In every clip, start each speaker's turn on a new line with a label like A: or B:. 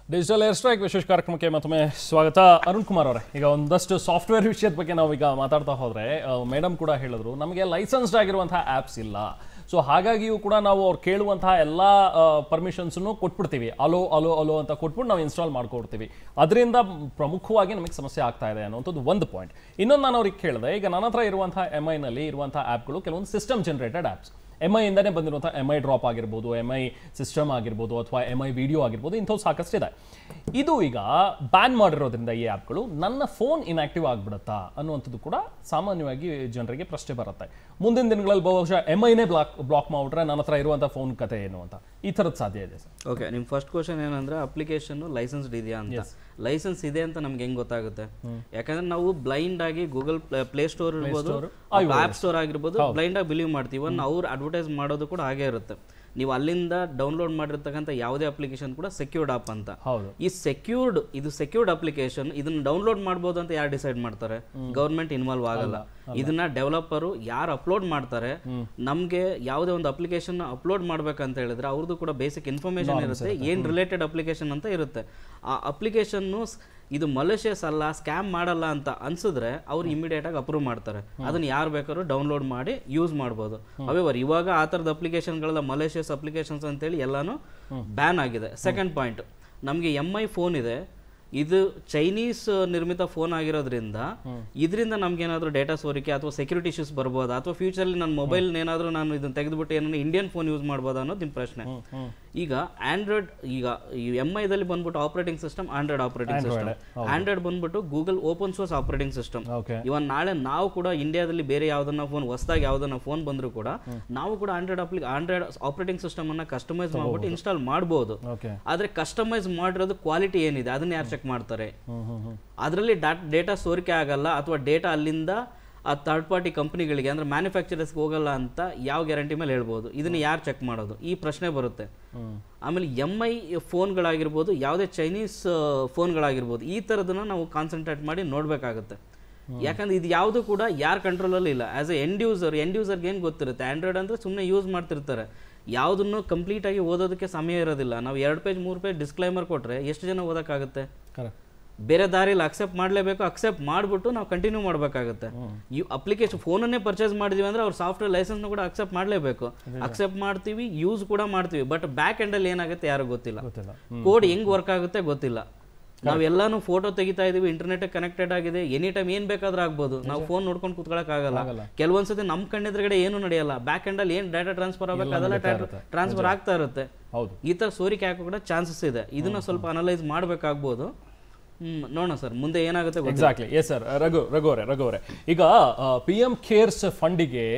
A: Digital air strike ವಿಶೇಷ ಕಾರ್ಯಕ್ರಮಕ್ಕೆ ಮತ್ತೊಮ್ಮೆ ಸ್ವಾಗತ ಅರುಣ್ ಕುಮಾರ್ ಅವರೇ ಈಗ ಒಂದಷ್ಟು ಸಾಫ್ಟ್ವೇರ್ ವಿಷಯದ ಬಗ್ಗೆ ನಾವು ಈಗ ಮಾತಾಡ್ತಾ ಹೋದ್ರೆ ಮೇಡಮ್ ಕೂಡ ಹೇಳಿದ್ರು ನಮಗೆ ಲೈಸೆನ್ಸ್ಡ್ ಆಗಿರುವಂತಹ ಆ್ಯಪ್ಸ್ ಇಲ್ಲ ಸೊ ಹಾಗಾಗಿಯೂ ಕೂಡ ನಾವು ಅವ್ರು ಕೇಳುವಂತಹ ಎಲ್ಲ ಪರ್ಮಿಷನ್ಸನ್ನು ಕೊಟ್ಬಿಡ್ತೀವಿ ಅಲೋ ಅಲೋ ಅಲೋ ಅಂತ ಕೊಟ್ಬಿಟ್ಟು ನಾವು ಇನ್ಸ್ಟಾಲ್ ಮಾಡ್ಕೊಡ್ತೀವಿ ಅದರಿಂದ ಪ್ರಮುಖವಾಗಿ ನಮಗೆ ಸಮಸ್ಯೆ ಆಗ್ತಾ ಇದೆ ಅನ್ನೋಂಥದ್ದು ಒಂದು ಪಾಯಿಂಟ್ ಇನ್ನೊಂದು ನಾನು ಅವ್ರಿಗೆ ಕೇಳಿದೆ ಈಗ ನನ್ನ ಹತ್ರ ಇರುವಂತಹ ಎಮ್ ಐನಲ್ಲಿ ಇರುವಂತಹ ಆ್ಯಪ್ಗಳು ಕೆಲವೊಂದು system generated apps M I ಇಂದನೇ ಬಂದಿರುವಂಥ ಎಮ್ ಐ ಡ್ರಾಪ್ ಆಗಿರ್ಬೋದು ಎಮ್ ಐ ಸಿಸ್ಟಮ್ ಆಗಿರ್ಬೋದು ಅಥವಾ ಎಮ್ ಐ ವಿಡಿಯೋ ಆಗಿರ್ಬೋದು ಇಂಥವು ಸಾಕಷ್ಟಿದೆ ಇದು ಈಗ ಬ್ಯಾನ್ ಮಾಡಿರೋದ್ರಿಂದ ಈ ಆ್ಯಪ್ಗಳು ನನ್ನ ಫೋನ್ ಇನ್ಆಕ್ಟಿವ್ ಆಗಿಬಿಡುತ್ತಾ ಅನ್ನುವಂಥದ್ದು ಕೂಡ ಸಾಮಾನ್ಯವಾಗಿ ಜನರಿಗೆ ಪ್ರಶ್ನೆ ಬರುತ್ತೆ ಮುಂದಿನ ದಿನಗಳಲ್ಲಿ ಬಹುಶಃ ಎಮ್ ಐನೇ ಬ್ಲಾಕ್ ಬ್ಲಾಕ್ ಮಾಡಿಬಿಟ್ರೆ ನನ್ನ ಹತ್ರ ಇರುವಂಥ ಫೋನ್ ಕತೆ ಏನು ಅಂತ ಈ ಥರದ್ದು ಸಾಧ್ಯ ಇದೆ ಸರ್
B: ಓಕೆ ನಿಮ್ಮ ಫಸ್ಟ್ ಕ್ವಶನ್ ಏನಂದ್ರೆ ಅಪ್ಲಿಕೇಶನ್ ಲೈಸೆನ್ಸ್ಡ್ ಇದೆಯಾ ಅಂತ ಲೈಸೆನ್ಸ್ ಇದೆ ಅಂತ ನಮ್ಗೆ ಹೆಂಗ್ ಗೊತ್ತಾಗುತ್ತೆ ಯಾಕಂದ್ರೆ ನಾವು ಬ್ಲೈಂಡ್ ಆಗಿ ಗೂಗಲ್ ಪ್ಲೇ ಸ್ಟೋರ್ ಇರ್ಬೋದು ಆಪ್ ಸ್ಟೋರ್ ಆಗಿರ್ಬೋದು ಬ್ಲೈಂಡ್ ಆಗಿ ಬಿಲೀವ್ ಮಾಡ್ತೀವಿ ಇವನ್ ಅವ್ರು ಅಡ್ವರ್ಟೈಸ್ ಮಾಡೋದು ಕೂಡ ಹಾಗೆ ಇರುತ್ತೆ ನೀವು ಅಲ್ಲಿಂದ ಡೌನ್ಲೋಡ್ ಮಾಡಿರ್ತಕ್ಕಂಥ ಯಾವುದೇ ಅಪ್ಲಿಕೇಶನ್ ಕೂಡ ಸೆಕ್ಯೂರ್ಡ್ ಆಪ್ ಅಂತ
A: ಹೌದು
B: ಈ ಸೆಕ್ಯೂರ್ಡ್ ಇದು ಸೆಕ್ಯೂರ್ಡ್ ಅಪ್ಲಿಕೇಶನ್ ಇದನ್ನ ಡೌನ್ಲೋಡ್ ಮಾಡ್ಬೋದು ಅಂತ ಯಾರು ಡಿಸೈಡ್ ಮಾಡ್ತಾರೆ ಗೌರ್ಮೆಂಟ್ ಇನ್ವಾಲ್ವ್ ಆಗಲ್ಲ ಇದನ್ನ ಡೆವಲಪರು ಯಾರು ಅಪ್ಲೋಡ್ ಮಾಡ್ತಾರೆ ನಮ್ಗೆ ಯಾವುದೇ ಒಂದು ಅಪ್ಲಿಕೇಶನ್ ಅಪ್ಲೋಡ್ ಮಾಡ್ಬೇಕಂತ ಹೇಳಿದ್ರೆ ಅವ್ರದ್ದು ಕೂಡ ಬೇಸಿಕ್ ಇನ್ಫಾರ್ಮೇಶನ್ ಇರುತ್ತೆ ಏನ್ ರಿಲೇಟೆಡ್ ಅಪ್ಲಿಕೇಶನ್ ಅಂತ ಇರುತ್ತೆ ಆ ಅಪ್ಲಿಕೇಶನ್ ಇದು ಮಲೇಷಿಯಸ್ ಅಲ್ಲ ಸ್ಕ್ಯಾಮ್ ಮಾಡಲ್ಲ ಅಂತ ಅನ್ಸಿದ್ರೆ ಅವ್ರು ಇಮಿಡಿಯೇಟ್ ಆಗಿ ಅಪ್ರೂವ್ ಮಾಡ್ತಾರೆ ಅದನ್ನ ಯಾರು ಬೇಕಾದ್ರೂ ಡೌನ್ಲೋಡ್ ಮಾಡಿ ಯೂಸ್ ಮಾಡ್ಬೋದು ಅವೇವರ್ ಇವಾಗ ಆ ಥರದ ಅಪ್ಲಿಕೇಶನ್ಗಳೆಲ್ಲ ಮಲೇಷಿಯಸ್ ಅಪ್ಲಿಕೇಶನ್ಸ್ ಅಂತೇಳಿ ಎಲ್ಲಾನು ಬ್ಯಾನ್ ಆಗಿದೆ ಸೆಕೆಂಡ್ ಪಾಯಿಂಟ್ ನಮಗೆ ಎಮ್ ಐ ಫೋನ್ ಇದೆ ಇದು ಚೈನೀಸ್ ನಿರ್ಮಿತ ಫೋನ್ ಆಗಿರೋದ್ರಿಂದ ಇದರಿಂದ ನಮ್ಗೆ ಏನಾದರೂ ಡೇಟಾ ಸೋರಿಕೆ ಅಥವಾ ಸೆಕ್ಯೂರಿಟಿ ಇಶ್ಯೂಸ್ ಬರ್ಬೋದಾ ಅಥವಾ ಫ್ಯೂಚರ್ಲಿ ನನ್ನ ಮೊಬೈಲ್ ಏನಾದರೂ ನಾನು ಇದನ್ನ ತೆಗೆದುಬಿಟ್ಟು ಏನೋ ಇಂಡಿಯನ್ ಫೋನ್ ಯೂಸ್ ಮಾಡ್ಬೋದಾ ಅನ್ನೋದು ನಿಮ್ಮ ಪ್ರಶ್ನೆ ಈಗ ಆಂಡ್ರಾಯ್ಡ್ ಈಗ ಈ ಎಮ್ ಐದಲ್ಲಿ ಬಂದ್ಬಿಟ್ಟು operating system Android operating system Android ಬಂದ್ಬಿಟ್ಟು Google open source operating system
A: okay
B: even ನಾಳೆ ನಾವು ಕೂಡ ಇಂಡಿಯಾದಲ್ಲಿ ಬೇರೆ ಯಾವ್ದನ್ನ ಫೋನ್ ಹೊಸದಾಗಿ ಯಾವ್ದನ್ನ ಫೋನ್ ಬಂದ್ರು ಕೂಡ ನಾವು ಕೂಡ ಆಂಡ್ರಾಯ್ಡ್ ಅಪ್ಲಿ ಆಂಡ್ರಾಯ್ಡ್ ಆಪರೇಟಿಂಗ್ ಸಿಸ್ಟಮ್ ಅನ್ನ ಕಸ್ಟಮೈಸ್ ಮಾಡ್ಬಿಟ್ಟು ಇನ್ಸ್ಟಾಲ್ ಮಾಡ್ಬೋದು
A: ಓಕೆ
B: ಆದ್ರೆ ಕಸ್ಟಮೈಸ್ ಮಾಡಿರೋದು ಕ್ವಾಲಿಟಿ ಏನಿದೆ ಅದನ್ನ ಯಾರು ಚೆಕ್ ಮಾಡ್ತಾರೆ
A: ಹ್ಮ್ ಹ್ಮ್ ಹ್ಮ್
B: ಅದರಲ್ಲಿ ಡೇಟಾ ಸೋರಿಕೆ ಆಗಲ್ಲ ಅಥವಾ ಡೇಟಾ ಅಲ್ಲಿಂದ ಆ ಥರ್ಡ್ ಪಾರ್ಟಿ ಕಂಪ್ನಿಗಳಿಗೆ ಅಂದ್ರೆ ಮ್ಯಾನುಫ್ಯಾಕ್ಚರರ್ಸ್ಗೆ ಹೋಗಲ್ಲ ಅಂತ ಯಾವ ಗ್ಯಾರಂಟಿ ಮೇಲೆ ಹೇಳ್ಬೋದು ಇದನ್ನ ಯಾರು ಚೆಕ್ ಮಾಡೋದು ಈ ಪ್ರಶ್ನೆ ಬರುತ್ತೆ ಆಮೇಲೆ ಎಮ್ ಐ ಫೋನ್ಗಳಾಗಿರ್ಬೋದು ಯಾವುದೇ ಚೈನೀಸ್ ಫೋನ್ಗಳಾಗಿರ್ಬೋದು ಈ ಥರದನ್ನ ನಾವು ಕಾನ್ಸಂಟ್ರೇಟ್ ಮಾಡಿ ನೋಡಬೇಕಾಗುತ್ತೆ ಯಾಕಂದ್ರೆ ಇದು ಯಾವುದು ಕೂಡ ಯಾರ ಕಂಟ್ರೋಲಲ್ಲಿ ಇಲ್ಲ as a end user end ಯೂಸರ್ಗೆ ಏನು ಗೊತ್ತಿರುತ್ತೆ ಆಂಡ್ರಾಯ್ಡ್ ಅಂದರೆ ಸುಮ್ಮನೆ ಯೂಸ್ ಮಾಡ್ತಿರ್ತಾರೆ ಯಾವುದನ್ನು ಕಂಪ್ಲೀಟಾಗಿ ಓದೋದಕ್ಕೆ ಸಮಯ ಇರೋದಿಲ್ಲ ನಾವು ಎರಡು ಪೇಜ್ ಮೂರು ಪೇಜ್ ಡಿಸ್ಕ್ಲೈಮರ್ ಕೊಟ್ಟರೆ ಎಷ್ಟು ಜನ ಓದೋಕ್ಕಾಗುತ್ತೆ
A: ಕರೆಕ್ಟ್
B: ಬೇರೆ ದಾರಿಯಲ್ಲಿ ಅಕ್ಸೆಪ್ಟ್ ಮಾಡಲೇಬೇಕು ಅಕ್ಸೆಪ್ಟ್ ಮಾಡಿಬಿಟ್ಟು ನಾವು ಕಂಟಿನ್ಯೂ ಮಾಡಬೇಕಾಗುತ್ತೆ ಈ ಅಪ್ಲಿಕೇಶನ್ ಫೋನನ್ನೇ ಪರ್ಚೇಸ್ ಮಾಡಿದೀವಿ ಅಂದ್ರೆ ಅವ್ರ ಸಾಫ್ಟ್ವೇರ್ ಲೈಸೆನ್ಸ್ನ ಕೂಡ ಅಕ್ಸೆಪ್ಟ್ ಮಾಡಲೇಬೇಕು ಅಕ್ಸೆಪ್ಟ್ ಮಾಡ್ತೀವಿ ಯೂಸ್ ಕೂಡ ಮಾಡ್ತೀವಿ ಬಟ್ ಬ್ಯಾಕ್ ಎಂಡಲ್ಲಿ ಏನಾಗುತ್ತೆ ಯಾರಿಗೂ ಗೊತ್ತಿಲ್ಲ
A: ಗೊತ್ತಿಲ್ಲ
B: ಕೋಡ್ ಹೆಂಗ್ ವರ್ಕ್ ಆಗುತ್ತೆ ಗೊತ್ತಿಲ್ಲ ನಾವೆಲ್ಲಾನು ಫೋಟೋ ತೆಗಿತಾ ಇದೀವಿ ಇಂಟರ್ನೆಟ್ ಕನೆಕ್ಟೆಡ್ ಆಗಿದೆ ಎನಿ ಟೈಮ್ ಏನ್ ಬೇಕಾದ್ರೂ ಆಗ್ಬೋದು ನಾವು ಫೋನ್ ನೋಡ್ಕೊಂಡು ಕುತ್ಕೊಳಕ್ ಆಗಲ್ಲ ಕೆಲವೊಂದ್ಸತಿ ನಮ್ ಕಣ್ಣೆದುರುಗಡೆ ಏನು ನಡೆಯಲ್ಲ ಬ್ಯಾಕ್ ಎಂಡ್ ಅಲ್ಲಿ ಏನ್ ಡಾಟಾ ಟ್ರಾನ್ಸ್ಫರ್ ಆಗಬೇಕು ಅದೆಲ್ಲ ಟ್ರಾನ್ಸ್ಫರ್ ಆಗ್ತಾ ಇರುತ್ತೆ
A: ಹೌದು
B: ಈ ತರ ಸೋರಿಕೆ ಹಾಕೋ ಕೂಡ ಚಾನ್ಸಸ್ ಇದೆ ಇದನ್ನ ಸ್ವಲ್ಪ ಅನಲೈಸ್ ಮಾಡ್ಬೇಕಾಗ್ಬೋದು ಹ್ಮ್ ನೋಡೋಣ ಸರ್ ಮುಂದೆ ಏನಾಗುತ್ತೆ ಗೊತ್ತಿಲ್ಲ.
A: Exactly yes sir Raghu Raghu ಅವರೇ ರಘು ಅವರೇ ಈಗ ಪಿ ಎಂ ಕೇರ್ಸ್ ಫಂಡಿಗೆ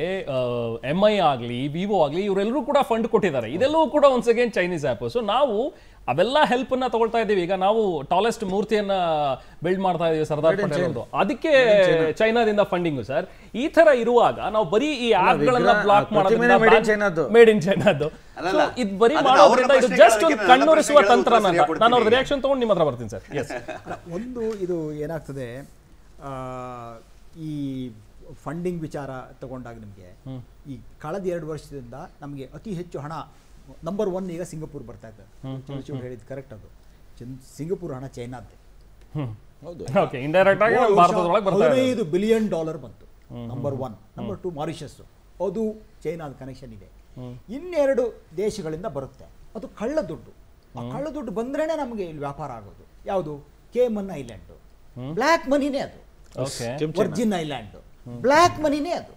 A: ಎಮ್ ಐ ಆಗಲಿ ವಿವೋ ಆಗಲಿ ಇವರೆಲ್ಲರೂ ಕೂಡ ಫಂಡ್ ಕೊಟ್ಟಿದ್ದಾರೆ ಇದೆಲ್ಲವೂ ಕೂಡ once again Chinese app so ನಾವು ಅವೆಲ್ಲ ಹೆಲ್ಪ್ ಅನ್ನ ತಗೊಳ್ತಾ ಇದೀವಿ ಈಗ ನಾವು ಟಾಲೆಸ್ಟ್ ಮೂರ್ತಿಯನ್ನ ಬಿಲ್ಡ್ ಮಾಡ್ತಾ ಇದೀವಿ ಸರ್ದಾರ್ ಪಟೇಲ್ ಅವ್ರದ್ದು ಅದಕ್ಕೆ ಚೈನಾದಿಂದ ಫಂಡಿಂಗ್ ಸರ್ ಈ ತರ ಇರುವಾಗ ನಾವು ಬರೀ ಈ ಆಪ್ ಗಳನ್ನ
C: ವಿಗ್ರಹ,
A: ಬ್ಲಾಕ್
C: ಪ್ರತಿಮೆನೇ made in Chinaದ್ದು.
A: ಮೇಡ್ ಇನ್ ಚೈನಾದ್ದು
D: ಅಲ್ಲಲ್ಲ,
A: ಇದು ಬರೀ
D: ಅದನ್ನ
A: ಮಾಡೋದ್ರಿಂದ
D: ಅವ್ರನ್ನ
A: ಇದು
D: ಪ್ರಶ್ನೆ
A: ಜಸ್ಟ್ ಒಂದು
D: ಕೇಳೋದಕ್ಕೆ ನನ್ನ
A: ಕಣ್ಣೊರೆಸುವ
D: ಪ್ರಶ್ನೆಗೆ
A: ತಂತ್ರ
D: ಉತ್ತರ
A: ನಾನು ಅವ್ರ
D: ಕೊಡ್ತೀನಿ.
A: ರಿಯಾಕ್ಷನ್ ತಗೊಂಡು ನಿಮ್ಮ ಹತ್ರ ಬರ್ತೀನಿ ಸರ್ ಎಸ್
E: ಅಲ್ಲ, ಒಂದು ಇದು ಏನಾಗ್ತದೆ ಆ, ಈ ಫಂಡಿಂಗ್ ವಿಚಾರ ತಗೊಂಡಾಗ ನಿಮಗೆ ಈ ಕಳೆದ ಎರಡು ವರ್ಷದಿಂದ ನಮಗೆ ಅತಿ ಹೆಚ್ಚು ಹಣ ನಂಬರ್ ಒನ್ ಈಗ ಸಿಂಗಪೂರ್ ಬರ್ತಾ ಇದೆ ಚಂದ್ರಚೂಡ್ ಹೇಳಿದ್ದು ಕರೆಕ್ಟ್ ಅದು ಚಂದ್ ಸಿಂಗಪೂರ್ ಹಣ ಚೈನಾದ್ದೆ
C: ಹೌದು
A: ಓಕೆ ಇಂಡೈರೆಕ್ಟ್ ಆಗಿ
E: ಹೋದ ವರ್ಷ
A: ಭಾರತದೊಳಗೆ ಬರ್ತಾ ಇದೆ
E: ಹದಿನೈದು ಬಿಲಿಯನ್ ಡಾಲರ್ ಬಂತು number one number two Mauritius ಅದು ಚೈನಾದ ಕನೆಕ್ಷನ್ ಇದೆ ಇನ್ನೆರಡು ದೇಶಗಳಿಂದ ಬರುತ್ತೆ ಅದು ಕಳ್ಳ ದುಡ್ಡು ಆ ಕಳ್ಳ ದುಡ್ಡು ಬಂದ್ರೇನೆ ನಮಗೆ ಇಲ್ಲಿ ವ್ಯಾಪಾರ ಆಗೋದು ಯಾವುದು ಕೇಮನ್ ಐಲ್ಯಾಂಡ್ ಬ್ಲ್ಯಾಕ್ ಮನಿನೇ ಅದು
A: ಓಕೆ
E: ವರ್ಜಿನ್ ಐಲ್ಯಾಂಡ್ ಬ್ಲ್ಯಾಕ್ ಮನಿನೇ ಅದು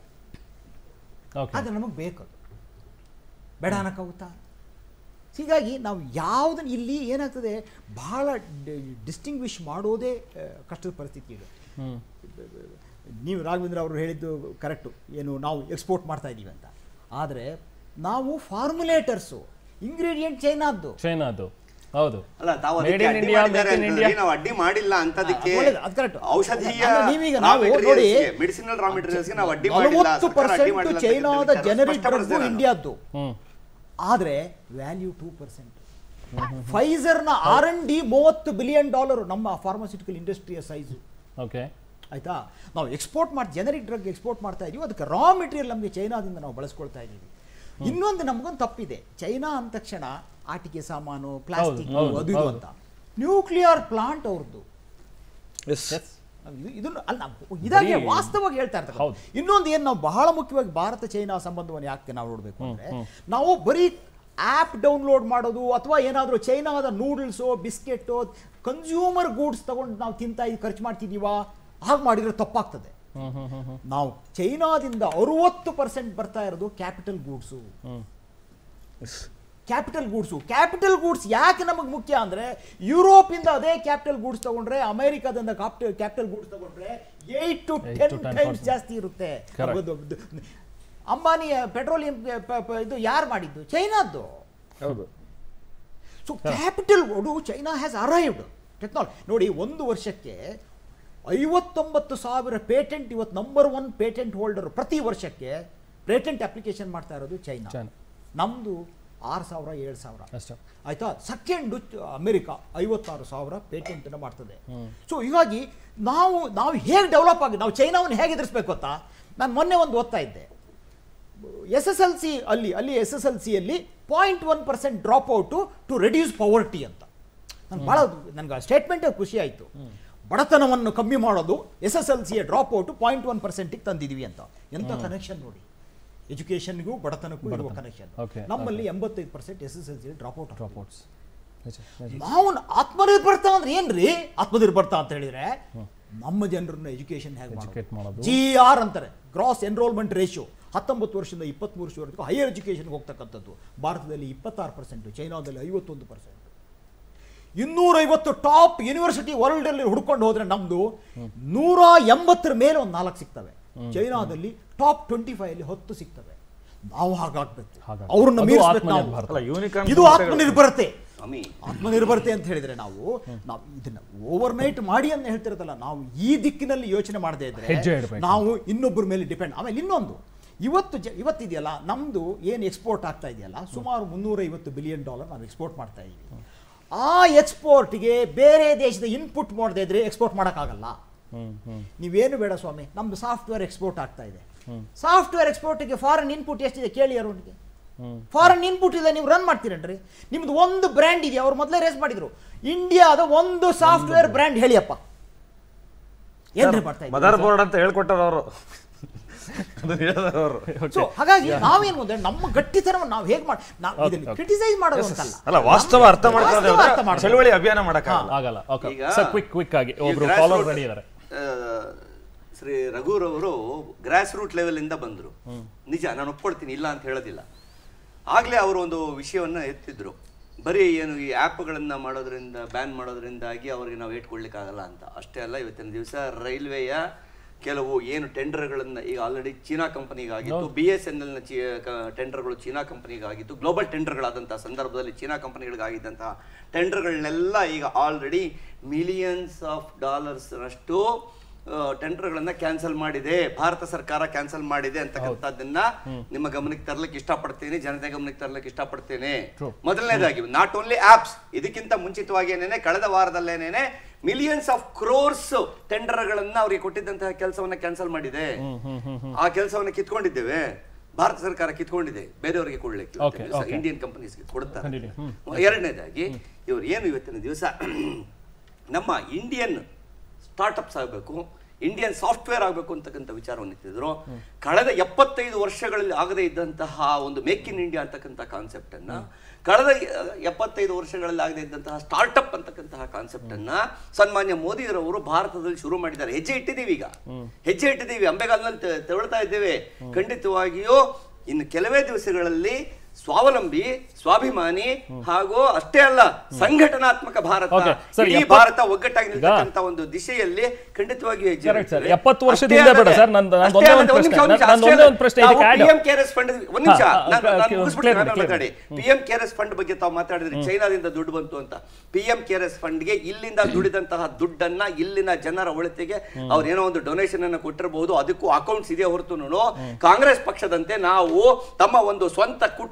A: ಓಕೆ
E: ಅದು ನಮಗೆ ಬೇಕದು ಬೇಡ ಅನ್ನಕ್ಕಾಗುತ್ತಾ ಹೀಗಾಗಿ ನಾವು ಯಾವುದನ್ನು ಇಲ್ಲಿ ಏನಾಗ್ತದೆ ಬಹಳ ಡಿಸ್ಟಿಂಗ್ವಿಷ್ ಮಾಡೋದೇ ಆ, ಕಷ್ಟದ ಪರಿಸ್ಥಿತಿ ಇದೆ
A: ಹ್ಮ್
E: ನೀವು ರಾಘವೇಂದ್ರ ಅವರು ಹೇಳಿದ್ದು ಕರೆಕ್ಟು ಏನು ನಾವು ಎಕ್ಸ್ಪೋರ್ಟ್ ಮಾಡ್ತಾ ಇದ್ದೀವಿ ಅಂತ ಆದರೆ ನಾವು ಫಾರ್ಮುಲೇಟರ್ಸು ಇಂಗ್ರೀಡಿಯೆಂಟ್ ಚೈನಾದ್ದು
A: ಚೈನಾದು ಹೌದು
D: ಅಲ್ಲ ತಾವು
A: Made
D: ಅದಕ್ಕೆ
A: in
D: ಅಡ್ಡಿ
A: India,
D: ಮಾಡಿದ್ದಾರೆ
A: make in
D: ಅಂತಂದ್ರೆ
A: India.
D: ನಾವು ಅಡ್ಡಿ ಮಾಡಿಲ್ಲ ಅಂತದಕ್ಕೆ
E: ಅದು ಒಳ್ಳೇದು, ಅದು correct.
D: ಔಷಧೀಯ
E: ಅಂದ್ರೆ ನೀವೀಗ ನಾವು ನೋಡಿ
D: ಮೆಡಿಸಿನಲ್ ರಾ ಮೆಟೀರಿಯಲ್ಸ್ಗೆ ನಾವು ಅಡ್ಡಿ ಮಾಡಿಲ್ಲ
E: ನಲವತ್ತು
D: ಸರ್ಕಾರ ಅಡ್ಡಿ
E: ಪರ್ಸೆಂಟ್
D: ಮಾಡಿಲ್ಲ ಅಂತ
E: ಚೈನಾದ
D: ವಿಚಾರ
E: ಜನರಿಕ್
D: ಸ್ಪಷ್ಟಪಡಿಸಿದೆ
E: ಡ್ರಗ್ಗು
D: ನಾನು.
E: ಇಂಡಿಯಾದ್ದು
A: ಹ್ಮ್
E: ಆದರೆ ವ್ಯಾಲ್ಯೂ ಟೂ ಪರ್ಸೆಂಟ್ ಫೈಸರ್ನ ಆರ್ ಎನ್ ಡಿ ಮೂವತ್ತು ಬಿಲಿಯನ್ ಡಾಲರ್ ನಮ್ಮ ಫಾರ್ಮಾಸ್ಯೂಟಿಕಲ್ ಇಂಡಸ್ಟ್ರಿಯ ಸೈಜು
A: ಓಕೆ
E: ಆಯ್ತಾ ನಾವು ಎಕ್ಸ್ಪೋರ್ಟ್ ಮಾಡಿ ಜನರಿಕ್ ಡ್ರಗ್ ಎಕ್ಸ್ಪೋರ್ಟ್ ಮಾಡ್ತಾ ಇದೀವಿ ಅದಕ್ಕೆ ರಾ ಮೆಟೀರಿಯಲ್ ನಮಗೆ ಚೈನಾದಿಂದ ನಾವು ಬಳಸ್ಕೊಳ್ತಾ ಇದ್ದೀವಿ ಇನ್ನೊಂದು ನಮಗೊಂದು ತಪ್ಪಿದೆ ಚೈನಾ ಅಂದ ತಕ್ಷಣ ಆಟಿಕೆ ಸಾಮಾನು ಪ್ಲಾಸ್ಟಿಕ್
A: ಹೌದು,
E: ಅದು ಇದು
A: ಹೌದು.
E: ಅಂತ ನ್ಯೂಕ್ಲಿಯರ್ ಪ್ಲಾಂಟ್ ಅವ್ರದ್ದು
C: ಎಸ್
E: ನಾವು ಇದು- ಇದನ್ನು ಅಲ್ಲ ನಾವು ಇದಾಗಿ ವಾಸ್ತವವಾಗಿ ಹೇಳ್ತಾ ಇರ್ತಾರೆ
A: ಹೌದು.
E: ಇನ್ನೊಂದು ಏನು ನಾವು ಬಹಳ ಮುಖ್ಯವಾಗಿ ಭಾರತ ಚೈನಾ ಸಂಬಂಧವನ್ನು ಯಾಕೆ ನಾವು ನೋಡಬೇಕು ಅಂದ್ರೆ ನಾವು ಬರೀ ಆ್ಯಪ್ ಡೌನ್ಲೋಡ್ ಮಾಡೋದು ಅಥವಾ ಏನಾದರೂ ಚೈನಾದ ನೂಡಲ್ಸು ಬಿಸ್ಕೆಟು ಕನ್ಸ್ಯೂಮರ್ ಗೂಡ್ಸ್ ತಗೊಂಡು ನಾವು ತಿಂತಾ ಇದ್ ಖರ್ಚು ಮಾಡ್ತಿದ್ದೀವಾ ಹಾಗೆ ಮಾಡಿದ್ರೆ ತಪ್ಪಾಗ್ತದೆ ನಾವು ಚೈನಾದಿಂದ ಅರುವತ್ತು ಪರ್ಸೆಂಟ್ ಬರ್ತಾ ಇರೋದು capital goods capital goods capital goods ಯಾಕೆ ನಮಗೆ ಮುಖ್ಯ ಅಂದ್ರೆ ಯುರೋಪಿಂದ ಅದೇ ಕ್ಯಾಪಿಟಲ್ ಗೂಡ್ಸ್ ತಗೊಂಡ್ರೆ ಅಮೆರಿಕಾದಿಂದ ಕ್ಯಾಪಿಟಲ್ ಗೂಡ್ಸ್ ತಗೊಂಡ್ರೆ eight to
A: Eight
E: ten
A: to 10%
E: times ಜಾಸ್ತಿ ಇರುತ್ತೆ
A: Correct.
E: ಅದು- ಅದು- ಅಂಬಾನಿ ಪೆಟ್ರೋಲಿಯಂ ಇದು ಯಾರು ಮಾಡಿದ್ದು ಚೈನಾದ್ದು
C: ಹೌದು
E: so capital goods China has arrived technology ನೋಡಿ ಒಂದು ವರ್ಷಕ್ಕೆ ಐವತ್ತೊಂಬತ್ತು ಸಾವಿರ ಪೇಟೆಂಟ್ ಇವತ್ತು ನಂಬರ್ ಒನ್ ಪೇಟೆಂಟ್ ಹೋಲ್ಡರ್ ಪ್ರತಿ ವರ್ಷಕ್ಕೆ ಪೇಟೆಂಟ್ ಅಪ್ಲಿಕೇಶನ್ ಮಾಡ್ತಾ ಇರೋದು ಚೈನಾ
A: ಚೈನಾ.
E: ನಮ್ಮದು ಆರು ಸಾವಿರ ಏಳು ಸಾವಿರ
A: ಅಷ್ಟೇ
E: ಆಯ್ತಾ ಸೆಕೆಂಡು ಅಮೆರಿಕ ಐವತ್ತಾರು ಸಾವಿರ ಪೇಟೆಂಟನ್ನು ಮಾಡ್ತದೆ ಸೊ ಹೀಗಾಗಿ ನಾವು ನಾವು ಹೇಗೆ ಡೆವಲಪ್ ಆಗಿ ನಾವು ಚೈನಾವನ್ನು ಹೇಗೆ ಎದುರಿಸ್ಬೇಕು ಗೊತ್ತಾ ನಾನು ಮೊನ್ನೆ ಒಂದು ಓದ್ತಾ ಇದ್ದೆ ಎಸ್ ಎಸ್ ಎಲ್ ಸಿ ಅಲ್ಲಿ ಅಲ್ಲಿ ಎಸ್ ಎಸ್ ಎಲ್ ಸಿಯಲ್ಲಿ point one percent drop out to reduce poverty ಅಂತ ನನ್ಗೆ ಭಾಳ ನನಗೆ ಆ ಸ್ಟೇಟ್ಮೆಂಟೇ ಖುಷಿ ಆಯಿತು ಬಡತನವನ್ನು ಕಮ್ಮಿ ಮಾಡೋದು ಎಸ್ ಎಸ್ ಎಲ್ ಸಿಯ ಡ್ರಾಪ್ ಔಟು ಪಾಯಿಂಟ್ ಒನ್ ಪರ್ಸೆಂಟಿಗೆ ತಂದಿದ್ದೀವಿ ಅಂತ ಎಂಥ ಕನೆಕ್ಷನ್ ನೋಡಿ ಎಜುಕೇಷನ್ಗೂ ಬಡತನಕ್ಕೂ ಇರುವ ಕನೆಕ್ಷನ್
A: Okay,
E: ನಮ್ಮಲ್ಲಿ ಎಂಬತ್ತೈದು percent S S L C drop out
A: dropouts ನಿಜ ನಿಜ
E: ನಾವು ಆತ್ಮನಿರ್ಭರ್ತ ಅಂದ್ರೆ ಏನ್ರಿ ಆತ್ಮನಿರ್ಭರ್ತ ಅಂತ ಹೇಳಿದ್ರೆ ನಮ್ಮ ಜನರನ್ನ ಎಜುಕೇಶನ್ ಹೇಗೆ
A: Educate ಮಾಡೋದು.
E: ಜಿ ಆರ್ ಅಂತಾರೆ ಗ್ರಾಸ್ ಎನ್ರೋಲ್ಮೆಂಟ್ ರೇಷಿಯೋ ಹತ್ತೊಂಬತ್ತು ವರ್ಷದಿಂದ ಇಪ್ಪತ್ತ್ಮೂರು ವರ್ಷವರೆಗೂ ಹೈಯರ್ ಎಜುಕೇಷನ್ಗೆ ಹೋಗ್ತಕ್ಕಂಥದ್ದು ಭಾರತದಲ್ಲಿ ಇಪ್ಪತ್ತಾರು ಪರ್ಸೆಂಟ್ ಚೈನಾದಲ್ಲಿ ಐವತ್ತೊಂದು ಪರ್ಸೆಂಟ್ ಇನ್ನೂರೈವತ್ತು ಟಾಪ್ ಯೂನಿವರ್ಸಿಟಿ ವರ್ಲ್ಡ್ ಅಲ್ಲಿ ಹುಡ್ಕೊಂಡು ಹೋದ್ರೆ ನಮ್ದು ನೂರ ಎಂಬತ್ತರ ಮೇಲೆ ಒಂದು ನಾಲ್ಕು ಸಿಗ್ತವೆ ಚೈನಾದಲ್ಲಿ ಟಾಪ್ ಟ್ವೆಂಟಿ ಫೈವ್ ಅಲ್ಲಿ ಹತ್ತು ಸಿಗ್ತವೆ ನಾವು ಹಾಗಾಗ್ಬೇಕು
A: ಹಾಗಾಗ್ಬೇಕು.
E: ಅವ್ರನ್ನ
A: ಅದು
E: ಮೀರಿಸ್ಬೇಕು ನಾವು
A: ಆತ್ಮನಿರ್ಭರ.
C: ಅಲ್ಲ ಯೂನಿಕಾರ್ನ್
E: ಇದು ಆತ್ಮನಿರ್ಭರತೆ
D: ಸ್ವಾಮಿ
E: ಆತ್ಮನಿರ್ಭರತೆ ಅಂತ ಹೇಳಿದ್ರೆ ನಾವು ನಾವು ಇದನ್ನ ಓವರ್ ನೈಟ್ ಮಾಡಿ ಅಂತ ಹೇಳ್ತಿರೋದಲ್ಲ ನಾವು ಈ ದಿಕ್ಕಿನಲ್ಲಿ ಯೋಚನೆ ಮಾಡದೇ
A: ಹೆಜ್ಜೆ
E: ಇದ್ರೆ
A: ಇಡ್ಬೇಕು.
E: ನಾವು ಇನ್ನೊಬ್ಬರ ಮೇಲೆ ಡಿಪೆಂಡ್ ಆಮೇಲೆ ಇನ್ನೊಂದು ಇವತ್ತು ಜ ಇವತ್ತಿದೆಯಲ್ಲ ನಮ್ದು ಏನು ಎಕ್ಸ್ಪೋರ್ಟ್ ಆಗ್ತಾ ಇದೆಯಲ್ಲ ಸುಮಾರು ಮುನ್ನೂರೈವತ್ತು ಬಿಲಿಯನ್ ಡಾಲರ್ ನಾವು ಎಕ್ಸ್ಪೋರ್ಟ್ ಮಾಡ್ತಾ ಇದ್ದೀವಿ ಆ ಎಕ್ಸ್ಪೋರ್ಟ್ಗೆ ಬೇರೆ ದೇಶದ ಇನ್ಪುಟ್ ಮಾಡದೇ ಇದ್ರೆ ಎಕ್ಸ್ಪೋರ್ಟ್ ಮಾಡೋಕ್ಕಾಗಲ್ಲ
A: ಹ್ಮ್ ಹ್ಮ್
E: ನೀವೇನು ಬೇಡ ಸ್ವಾಮಿ ನಮ್ದು ಸಾಫ್ಟ್ವೇರ್ ಎಕ್ಸ್ಪೋರ್ಟ್ ಆಗ್ತಾ ಇದೆ ಸಾಫ್ಟ್ವೇರ್ ಎಕ್ಸ್ಪೋರ್ಟ್ಗೆ ಫಾರಿನ್ ಇನ್ಪುಟ್ ಎಷ್ಟಿದೆ ಕೇಳಿ ಅರುಣ್ಗೆ ಫಾರಿನ್ ಇನ್ಪುಟ್ ಇದೆ ನೀವು ರನ್ ಮಾಡ್ತೀರೇನ್ರಿ ನಿಮ್ದು ಒಂದು ಬ್ರ್ಯಾಂಡ್ ಇದೆ ಅವ್ರು ಮೊದಲೇ ರೇಸ್ ಮಾಡಿದ್ರು ಇಂಡಿಯಾದ ಒಂದು ಸಾಫ್ಟ್ವೇರ್ ಬ್ರ್ಯಾಂಡ್ ಹೇಳಿಯಪ್ಪ ಏನ್ರಿ ಮಾಡ್ತಾ ಇದ್ದೀರಿ?
C: ಮದರ್ ಬೋರ್ಡ್ ಅಂತ ಹೇಳ್ಕೊಟ್ಟಾರ ಅವರು ಅದನ್ನ ಹೇಳಿದಾರೆ ಅವರು
E: So, ಹಾಗಾಗಿ ನಾವೇನು ಅಂದ್ರೆ ನಮ್ಮ ಗಟ್ಟಿತನವನ್ನು ನಾವು ಹೇಗೆ ಮಾಡಿ ನಾವು ಇದನ್ನು
A: okay.
E: ಕ್ರಿಟಿಸೈಸ್ ಮಾಡೋದು ಅಂತಲ್ಲ
C: ಅಲ್ಲ ವಾಸ್ತವ ಅರ್ಥ ಮಾಡ್ಕೊಳ್ಳೋದು
E: ವಾಸ್ತವ ಅರ್ಥ
C: ಅಂದ್ರೆ
E: ಮಾಡ್ಕೊಳ್ಳೋದು.
C: ಚಳವಳಿ ಅಭಿಯಾನ ಮಾಡಕ್ಕಾಗಲ್ಲ
A: ಆಗಲ್ಲ ಓಕೆ
D: ಈಗ
A: ಸರ್ ಕ್ವಿಕ್ ಕ್ವಿಕ್ ಆಗಿ
D: ಈ
A: ಒಬ್ರು
D: grassroot,
A: ಕಾಲರ್ ರೆಡಿ ಇದ್ದಾರೆ
D: ಆ, ಶ್ರೀ ರಘುರವರು ಗ್ರಾಸ್ ರೂಟ್ ಲೆವೆಲ್ ಇಂದ ಬಂದ್ರು ನಿಜ ನಾನು ಒಪ್ಕೊಳ್ತೀನಿ ಇಲ್ಲ ಅಂತ ಹೇಳೋದಿಲ್ಲ ಆಗ್ಲೇ ಅವರು ಒಂದು ವಿಷಯವನ್ನ ಎತ್ತಿದ್ರು ಬರೀ ಏನು ಈ ಆ್ಯಪ್ಗಳನ್ನ ಮಾಡೋದ್ರಿಂದ ಬ್ಯಾನ್ ಮಾಡೋದ್ರಿಂದಾಗಿ ಅವರಿಗೆ ನಾವು ಏಟ್ಕೊಳ್ಲಿಕ್ಕಾಗಲ್ಲ ಅಂತ ಅಷ್ಟೇ ಅಲ್ಲ ಇವತ್ತಿನ ದಿವಸ ರೈಲ್ವೆಯ ಕೆಲವು ಏನು ಟೆಂಡರ್ಗಳನ್ನ ಈಗ ಆಲ್ರೆಡಿ ಚೀನಾ ಕಂಪನಿಗಾಗಿತ್ತು ಬಿ ಎಸ್ ಎನ್ ಎಲ್ನ ಚಿ ಟೆಂಡರ್ಗಳು ಚೀನಾ ಕಂಪನಿಗಾಗಿತ್ತು ಗ್ಲೋಬಲ್ ಟೆಂಡರ್ಗಳಾದಂತಹ ಸಂದರ್ಭದಲ್ಲಿ ಚೀನಾ ಕಂಪನಿಗಳಿಗಾಗಿದ್ದಂತಹ ಟೆಂಡರ್ಗಳನ್ನೆಲ್ಲ ಈಗ ಆಲ್ರೆಡಿ ಮಿಲಿಯನ್ಸ್ ಆಫ್ ಡಾಲರ್ಸ್ ಅಷ್ಟು ಟೆಂಡರ್ಗಳನ್ನ ಕ್ಯಾನ್ಸಲ್ ಮಾಡಿದೆ ಭಾರತ ಸರ್ಕಾರ ಕ್ಯಾನ್ಸಲ್ ಮಾಡಿದೆ ಅಂತಕ್ಕಂಥದ್ದನ್ನ ನಿಮ್ಮ ಗಮನಕ್ಕೆ ತರ್ಲಿಕ್ಕೆ ಇಷ್ಟಪಡ್ತೀನಿ ಜನತೆ ಗಮನಕ್ಕೆ ತರ್ಲಿಕ್ಕೆ ಇಷ್ಟಪಡ್ತೇನೆ ಮೊದಲನೇದಾಗಿ ನಾಟ್ ಓನ್ಲಿ ಆಪ್ಸ್ ಇದಕ್ಕಿಂತ ಮುಂಚಿತವಾಗಿನೇನೆ ಕಳೆದ ವಾರದಲ್ಲೇನೇನೆ ಮಿಲಿಯನ್ಸ್ ಆಫ್ ಕ್ರೋರ್ಸ್ ಟೆಂಡರ್ಗಳನ್ನ ಅವರಿಗೆ ಕೊಟ್ಟಿದ್ದಂತಹ ಕೆಲಸವನ್ನ ಕ್ಯಾನ್ಸಲ್ ಮಾಡಿದೆ ಆ ಕೆಲಸವನ್ನ ಕಿತ್ಕೊಂಡಿದ್ದೇವೆ ಭಾರತ ಸರ್ಕಾರ ಕಿತ್ಕೊಂಡಿದೆ ಬೇರೆಯವರಿಗೆ ಕೊಡ್ಲಿಕ್ಕೆ
A: Okay,
D: ಇವತ್ತಿನ ದಿವಸ
A: okay.
D: ಇಂಡಿಯನ್ ಕಂಪನೀಸ್ಗೆ ಕೊಡ್ತಾರೆ
A: Continue. ಹ್ಮ್.
D: ಎರಡನೇದಾಗಿ ಇವರು ಏನು ಇವತ್ತಿನ ದಿವಸ ನಮ್ಮ ಇಂಡಿಯನ್ ಸ್ಟಾರ್ಟಪ್ಸ್ ಆಗಬೇಕು ಇಂಡಿಯನ್ ಸಾಫ್ಟ್ವೇರ್ ಆಗಬೇಕು ಅಂತಕ್ಕಂಥ ವಿಚಾರವನ್ನು ಎತ್ತಿದ್ರು ಕಳೆದ ಎಪ್ಪತ್ತೈದು ವರ್ಷಗಳಲ್ಲಿ ಆಗದೇ ಇದ್ದಂತಹ ಒಂದು ಮೇಕ್ ಇನ್ ಇಂಡಿಯಾ ಅಂತಕ್ಕಂಥ ಕಾನ್ಸೆಪ್ಟ್ ಅನ್ನ ಕಳೆದ ಎ- ಎಪ್ಪತ್ತೈದು ವರ್ಷಗಳಲ್ಲಿ ಆಗದೇ ಇದ್ದಂತಹ ಸ್ಟಾರ್ಟ್ಅಪ್ ಅಂತಕ್ಕಂತಹ ಕಾನ್ಸೆಪ್ಟ್ ಅನ್ನ ಸನ್ಮಾನ್ಯ ಮೋದಿರವರು ಭಾರತದಲ್ಲಿ ಶುರು ಮಾಡಿದ್ದಾರೆ ಹೆಜ್ಜೆ ಇಟ್ಟಿದ್ದೀವಿ ಈಗ ಹೆಜ್ಜೆ ಇಟ್ಟಿದ್ದೀವಿ ಅಂಬೆಗಾಲ್ನಲ್ಲಿ ತೆ- ತೆವಳ್ತಾ ಇದ್ದೇವೆ ಖಂಡಿತವಾಗಿಯೂ ಇನ್ನು ಕೆಲವೇ ದಿವಸಗಳಲ್ಲಿ ಸ್ವಾವಲಂಬಿ ಸ್ವಾಭಿಮಾನಿ ಹಾಗೂ ಅಷ್ಟೇ ಅಲ್ಲ ಸಂಘಟನಾತ್ಮಕ ಭಾರತ
A: Okay, sir,
D: ಇಡೀ
A: ಎಪ್ಪತ್-
D: ಭಾರತ ಒಗ್ಗಟ್ಟಾಗಿ ನಿಲ್ತಕ್ಕಂಥ ಒಂದು ದಿಶೆಯಲ್ಲಿ ಖಂಡಿತವಾಗಿಯೂ ಹೆಜ್ಜೆ
A: Correct, sir.
D: ಇಡ್ತೇವೆ.
A: ಎಪ್ಪತ್ತು ವರ್ಷದ
D: ಅಷ್ಟೇ
A: ಹಿಂದೆ ಬೇಡ,
D: ಅಲ್ಲದೆ-
A: sir. ನಂದು- ನಂದು
D: ಅಷ್ಟೇ
A: ಒಂದೇ ಒಂದು
D: ಅಲ್ಲದೆ- ಒಂದು
A: ಪ್ರಶ್ನೆ.
D: ನಿಮಿಷ,
A: ನಂದು
D: ಅಷ್ಟೇ
A: ಒಂದೇ ಒಂದು ಪ್ರಶ್ನೆ
D: ನಾವು
A: ಇದಕ್ಕೆ add.
D: PM KRS ಫಂಡ್ ಒಂದು ನಿಮಿಷ
A: ಹಾ, ಹಾ,
D: ನಾನು
A: okay,
D: ನಾನು
A: okay,
D: ಮುಗಿಸ್ಬಿಡ್ತೀನಿ,
A: clear,
D: ಆಮೇಲೆ
A: clear.
D: ಮಾತಾಡಿ ಪಿ ಎಂ ಕೇರ್ಎಸ್ ಫಂಡ್ ಬಗ್ಗೆ ತಾವು ಮಾತಾಡಿದ್ರಿ ಚೈನಾದಿಂದ ದುಡ್ಡು ಬಂತು ಅಂತ ಪಿ ಎಂ ಕೇರ್ಎಸ್ ಫಂಡ್ಗೆ ಇಲ್ಲಿಂದ ದುಡಿದಂತಹ ದುಡ್ಡನ್ನ ಇಲ್ಲಿನ ಜನರ ಒಳಿತಿಗೆ ಅವ್ರು ಏನೋ ಒಂದು ಡೊನೇಷನ್ ಅನ್ನ ಕೊಟ್ಟಿರಬಹುದು ಅದಕ್ಕೂ ಅಕೌಂಟ್ಸ್ ಇದೆ ಹೊರತು ಕಾಂಗ್ರೆಸ್ ಪಕ್ಷದಂತೆ ನಾವು ತಮ್ಮ ಒಂದು ಸ್ವಂತ ಕುಟುಂಬ